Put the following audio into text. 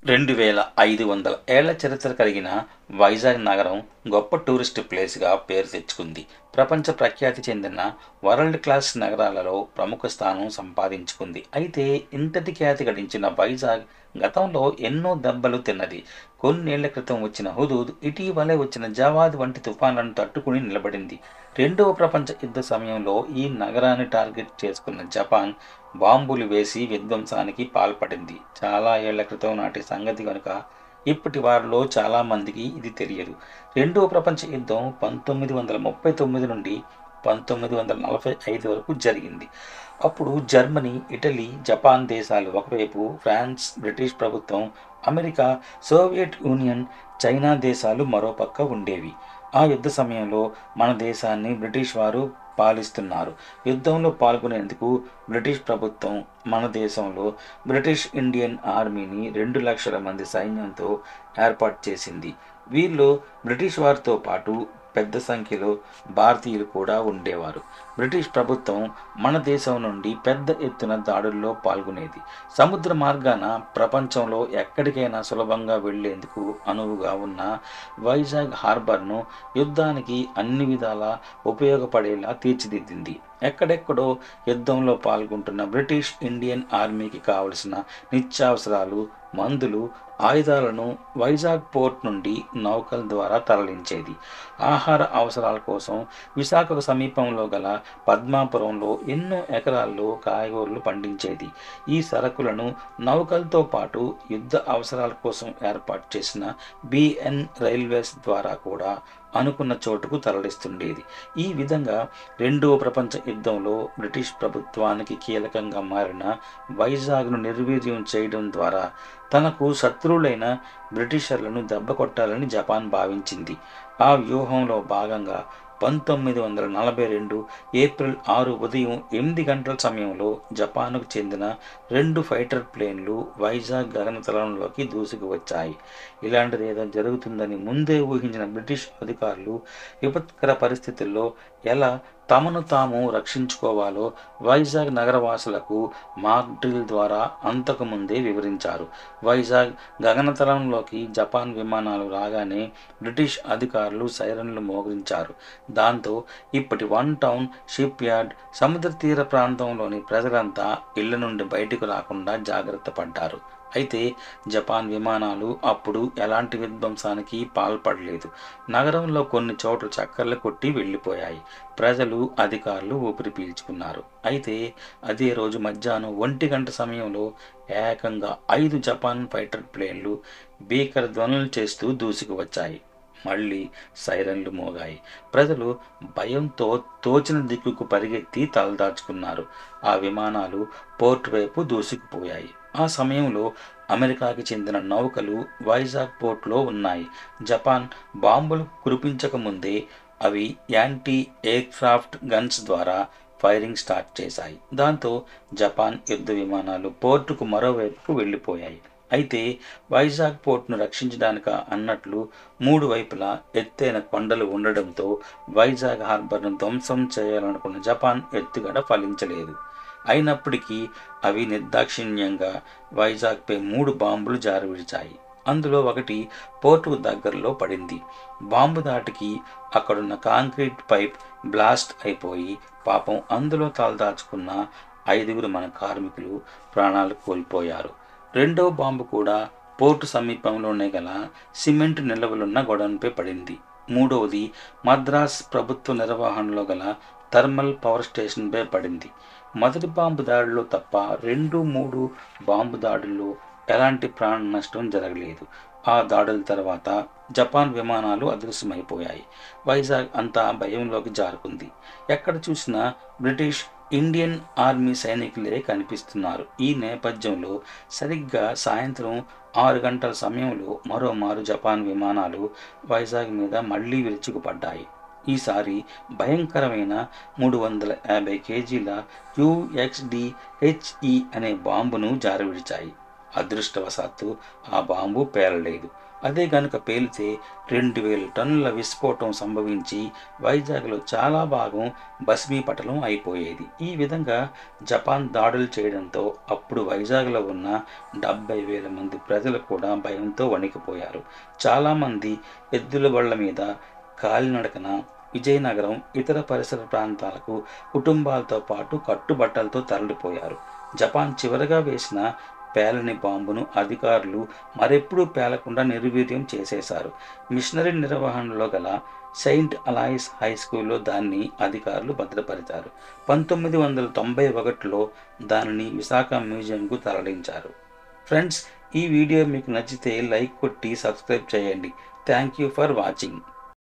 రెండు వేల ఐదు వందల ఏళ్ల చరిత్ర కలిగిన వైజాగ్ నగరం గొప్ప టూరిస్ట్ ప్లేస్గా పేరు తెచ్చుకుంది ప్రపంచ ప్రఖ్యాతి చెందిన వరల్డ్ క్లాస్ నగరాలలో ప్రముఖ స్థానం సంపాదించుకుంది అయితే ఇంతటి ఖ్యాతి గడించిన వైజాగ్ గతంలో ఎన్నో దెబ్బలు తిన్నది కొన్నేళ్ల క్రితం వచ్చిన హుదూద్ ఇటీవలే వచ్చిన జవాద్ వంటి తుఫాన్లను తట్టుకుని నిలబడింది రెండవ ప్రపంచ యుద్ధ సమయంలో ఈ నగరాన్ని టార్గెట్ చేసుకున్న జపాన్ బాంబులు వేసి విధ్వంసానికి పాల్పడింది చాలా ఏళ్ల క్రితం నాటి సంగతి కనుక ఇప్పటి వారిలో చాలామందికి ఇది తెలియదు రెండవ ప్రపంచ యుద్ధం పంతొమ్మిది వందల ముప్పై తొమ్మిది నుండి పంతొమ్మిది వందల నలభై ఐదు వరకు జరిగింది అప్పుడు జర్మనీ ఇటలీ జపాన్ దేశాలు ఒకవైపు ఫ్రాన్స్ బ్రిటిష్ ప్రభుత్వం అమెరికా సోవియట్ యూనియన్ చైనా దేశాలు మరోపక్క ఉండేవి ఆ యుద్ధ సమయంలో మన దేశాన్ని బ్రిటిష్ వారు పాలిస్తున్నారు యుద్ధంలో పాల్గొనేందుకు బ్రిటిష్ ప్రభుత్వం మన దేశంలో బ్రిటిష్ ఇండియన్ ఆర్మీని రెండు లక్షల మంది సైన్యంతో ఏర్పాటు చేసింది వీళ్ళు బ్రిటిష్ వారితో పాటు పెద్ద సంఖ్యలో భారతీయులు కూడా ఉండేవారు బ్రిటిష్ ప్రభుత్వం మన దేశం నుండి పెద్ద ఎత్తున దాడుల్లో పాల్గొనేది సముద్ర మార్గాన ప్రపంచంలో ఎక్కడికైనా సులభంగా వెళ్లేందుకు అనువుగా ఉన్న వైజాగ్ హార్బర్ను యుద్ధానికి అన్ని విధాలా ఉపయోగపడేలా తీర్చిదిద్దింది ఎక్కడెక్కడో యుద్ధంలో పాల్గొంటున్న బ్రిటిష్ ఇండియన్ ఆర్మీకి కావలసిన నిత్యావసరాలు మందులు ఆయుధాలను వైజాగ్ పోర్ట్ నుండి నౌకల ద్వారా తరలించేది ఆహార అవసరాల కోసం విశాఖకు సమీపంలో గల పద్మాపురంలో ఎన్నో ఎకరాల్లో కాయగూరలు పండించేది ఈ సరుకులను నౌకలతో పాటు యుద్ధ అవసరాల కోసం ఏర్పాటు చేసిన బిఎన్ రైల్వేస్ ద్వారా కూడా అనుకున్న చోటుకు తరలిస్తుండేది ఈ విధంగా రెండవ ప్రపంచ యుద్ధంలో బ్రిటిష్ ప్రభుత్వానికి కీలకంగా మారిన వైజాగ్ను నిర్వీర్యం చేయడం ద్వారా తనకు శత్రువులైన బ్రిటిషర్లను దెబ్బ కొట్టాలని జపాన్ భావించింది ఆ వ్యూహంలో భాగంగా పంతొమ్మిది వందల నలభై రెండు ఏప్రిల్ ఆరు ఉదయం ఎనిమిది గంటల సమయంలో జపాన్కు చెందిన రెండు ఫైటర్ ప్లేన్లు వైజాగ్ గగనతలంలోకి దూసుకు వచ్చాయి ఇలాంటిది ఏదో జరుగుతుందని ముందే ఊహించిన బ్రిటిష్ అధికారులు విపత్కర పరిస్థితుల్లో ఎలా తమను తాము రక్షించుకోవాలో వైజాగ్ నగరవాసులకు మాక్ డ్రిల్ ద్వారా అంతకుముందే వివరించారు వైజాగ్ గగనతలంలోకి జపాన్ విమానాలు రాగానే బ్రిటిష్ అధికారులు సైరన్లు మోగించారు దాంతో ఇప్పటి వన్ టౌన్ షిప్ యార్డ్ సముద్ర తీర ప్రాంతంలోని ప్రజలంతా ఇళ్ల నుండి బయటకు రాకుండా జాగ్రత్త పడ్డారు అయితే జపాన్ విమానాలు అప్పుడు ఎలాంటి విధ్వంసానికి పాల్పడలేదు నగరంలో కొన్ని చోట్ల చక్కర్లు కొట్టి వెళ్ళిపోయాయి ప్రజలు అధికారులు ఊపిరి పీల్చుకున్నారు అయితే అదే రోజు మధ్యాహ్నం ఒంటి గంట సమయంలో ఏకంగా ఐదు జపాన్ ఫైటర్ ప్లేన్లు భీకర ధ్వనులు చేస్తూ దూసుకు వచ్చాయి మళ్ళీ సైరన్లు మోగాయి ప్రజలు భయంతో తోచిన దిక్కుకు పరిగెత్తి తలదాచుకున్నారు ఆ విమానాలు పోర్ట్ వైపు దూసుకుపోయాయి ఆ సమయంలో అమెరికాకి చెందిన నౌకలు వైజాగ్ పోర్ట్లో ఉన్నాయి జపాన్ బాంబులు కురిపించకముందే అవి యాంటీ ఎయిర్క్రాఫ్ట్ గన్స్ ద్వారా ఫైరింగ్ స్టార్ట్ చేశాయి దాంతో జపాన్ యుద్ధ విమానాలు పోర్టుకు మరోవైపుకు వెళ్ళిపోయాయి అయితే వైజాగ్ పోర్ట్ను రక్షించడానిక అన్నట్లు మూడు వైపులా ఎత్తైన కొండలు ఉండడంతో వైజాగ్ హార్బర్ను ధ్వంసం చేయాలనుకున్న జపాన్ ఎత్తుగడ ఫలించలేదు అయినప్పటికీ అవి నిర్దాక్షిణ్యంగా వైజాగ్పై మూడు బాంబులు జారవిడిచాయి అందులో ఒకటి పోర్టుకు దగ్గరలో పడింది బాంబు దాటికి అక్కడున్న కాంక్రీట్ పైప్ బ్లాస్ట్ అయిపోయి పాపం అందులో తలదాచుకున్న ఐదుగురు మన కార్మికులు ప్రాణాలు కోల్పోయారు రెండో బాంబు కూడా పోర్టు సమీపంలోనే గల సిమెంట్ నిల్వలున్న గొడవపై పడింది మూడవది మద్రాస్ ప్రభుత్వ నిర్వహణలో గల థర్మల్ పవర్ స్టేషన్పై పడింది మొదటి బాంబు దాడిలో తప్ప రెండు మూడు బాంబు దాడుల్లో ఎలాంటి ప్రాణ నష్టం జరగలేదు ఆ దాడుల తర్వాత జపాన్ విమానాలు అదృశ్యమైపోయాయి వైజాగ్ అంతా భయంలోకి జారుకుంది ఎక్కడ చూసినా బ్రిటిష్ ఇండియన్ ఆర్మీ సైనికులే కనిపిస్తున్నారు ఈ నేపథ్యంలో సరిగ్గా సాయంత్రం ఆరు గంటల సమయంలో మరోమారు జపాన్ విమానాలు వైజాగ్ మీద మళ్లీ విరుచుకుపడ్డాయి ఈసారి భయంకరమైన మూడు వందల యాభై కేజీల యుఎక్స్డి హెచ్ఈ అనే బాంబును జారవిడిచాయి అదృష్టవశాత్తు ఆ బాంబు పేలలేదు అదే గనుక పేలితే రెండు వేల టన్నుల విస్ఫోటం సంభవించి వైజాగ్లో చాలా భాగం భస్మీపటలం అయిపోయేది ఈ విధంగా జపాన్ దాడులు చేయడంతో అప్పుడు వైజాగ్లో ఉన్న డెబ్బై వేల మంది ప్రజలు కూడా భయంతో వణికిపోయారు చాలామంది ఎద్దుల బళ్ళ మీద కాలినడకన విజయనగరం ఇతర పరిసర ప్రాంతాలకు కుటుంబాలతో పాటు కట్టుబట్టలతో తరలిపోయారు జపాన్ చివరగా వేసిన పేలని బాంబును అధికారులు మరెప్పుడూ పేలకుండా నిర్వీర్యం చేసేశారు మిషనరీ నిర్వహణలో గల సెయింట్ అలాయిస్ హై స్కూల్లో దాన్ని అధికారులు భద్రపరిచారు పంతొమ్మిది వందల తొంభై ఒకటిలో దానిని విశాఖ మ్యూజియంకు తరలించారు ఫ్రెండ్స్ ఈ వీడియో మీకు నచ్చితే లైక్ కొట్టి సబ్స్క్రైబ్ చేయండి థ్యాంక్ యూ ఫర్ వాచింగ్